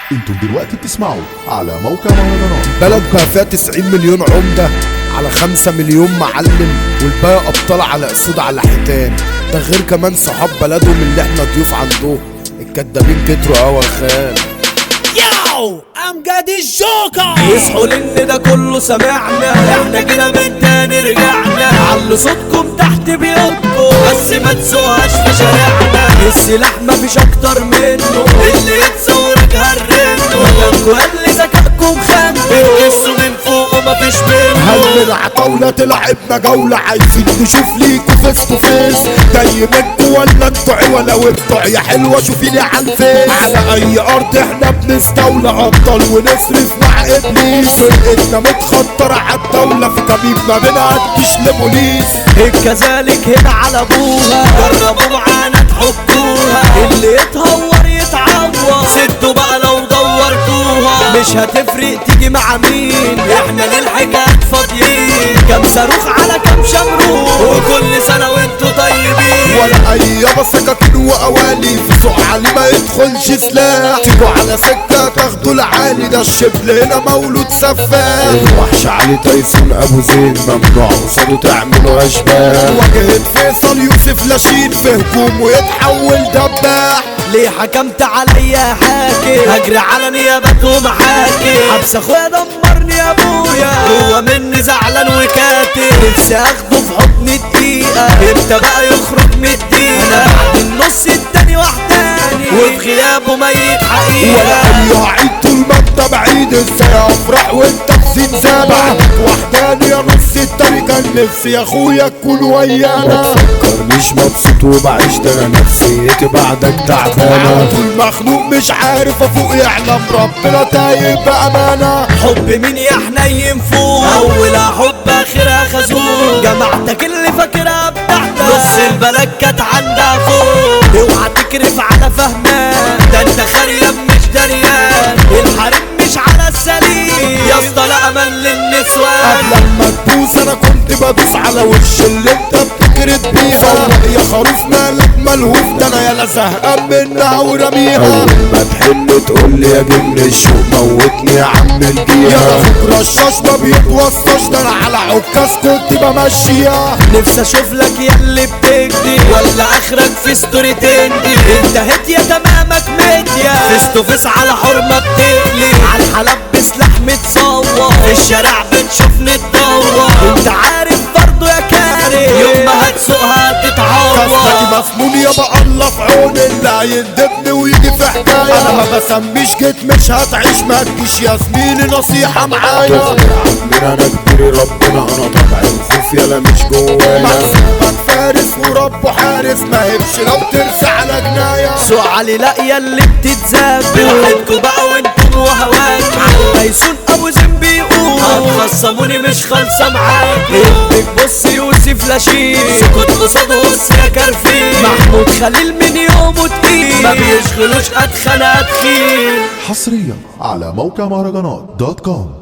انتم دلوقتي بتسمعوا على موقع مهرجانات بلد بقى فيها 90 مليون عمدة على 5 مليون معلم والباقي أبطال على أسود على حيتان ده غير كمان صحاب بلدهم اللي احنا ضيوف عندهم الكدابين كتروا أوي خان ياو امجد الجوكر يصحوا لان ده كله سمعنا احنا كده من تاني رجعنا علوا صوتكم تحت بيوتكم بس ما تسوقهاش في شارعنا السلاح مفيش اكتر منه اللي يتصورك هرنه مكانكوا قال ذكائكم خان بتكسوا من فوق ومفيش منه هل العطاولة تلعبنا جولة عايزين نشوف ليكوا فيس تو فيس جاي منكوا ولا انتوا عولا وانتوا يا حلوة شوفيني على الفيس على أي أرض احنا بنستولى أبطال ونصرف مع إبليس فرقتنا متخطرة عالدولة في كمين ما بنعديش لبوليس كذلك هنا على ابوها جربوا معانا تحكوها اللي يتهور يتعور سدوا بقى لو دورتوها مش هتفرق تيجي مع مين احنا للحكايات فاضيين كام صاروخ على كام شمروخ وكل سنة وانتوا طيبين ولا اي يابا سكاكين واوالي في سوق عالي ما يدخلش سلاح تيجوا على سكه تاخدوا العالي ده الشبل هنا مولود سفاح الوحش علي تايسون ابو زين ممنوع قصاده تعملوا اشباح واجهة فيصل يوسف لاشين في هجوم ويتحول دباح ليه حكمت عليا حاكم هجري على نيابته ومحاكم حبس اخويا دمرني يا ابويا هو مني زعلان وكاتب نفسي اخده في حضن الدقيقة امتى بقى يخرج من الدقيقة انا بعد النص التاني وحداني وفي غيابه ميت ولا حقيقة اي عيد طول ما انت بعيد ازاي افرح وانت في زنزانة وحداني يا نص التاني كان نفسي يا اخويا تكون ويانا مفكرنيش مبسوط وبعيش ده انا نفسيتي بعدك تعبانة طول مخنوق مش عارف افوق يعلم ربنا تايه بامانة حب مين يا حنين فوق اولها حب اخرها خازوق جماعتك اللي فاكرها بتاعتك نص البلد كانت عندها فوق اوعى تكرف على فهمان ده انت خريب مش دريان الحريم مش على السليم يا اسطى لا امل للنسوان قبل ما تبوس انا كنت بدوس على وش اللي انت بتكرد بيها فوق يا خروف مالك ملهوف ده انا يالا زهقان منها ورميها اول ما تحن تقول لي يا جن الشوق موتني يا عم الجيها يا اخوك رشاش ما بيتوصاش ده انا على عكاز كنت بمشيها نفسي اشوف لك يا اللي بتكدي ولا اخرك في ستوري تندي انت هدية تمامك مدية فيس تو فيس على حرمة بتقلي على الحلب بسلاح متصور في الشارع بتشوفني تدور انت عارف برضو يا كاري يوم ما هتسوقها كسبتي تتعور مسمون يابا الله في عون اللي هيندبني ويجي في حكاية انا ما بسميش جيت مش هتعيش ما تجيش يا زميلي نصيحة معايا عمنا انا كبير ربنا انا طبعي الخوف يالا مش جوايا محسوبك فارس وربه حارس ما هبش لو ترسى على جناية سوق علي لا يا اللي بتتزاب براحتكوا بقى وانتم وهواك هيسون ابو زين بيقول هتخصموني مش خالصه معاك ابنك بص يوسف لاشين سكوت قصاده بص يا كرفين محمود خليل من يومه تقيل ما بيشغلوش اتخن اتخيل حصريا على موقع مهرجانات دوت كوم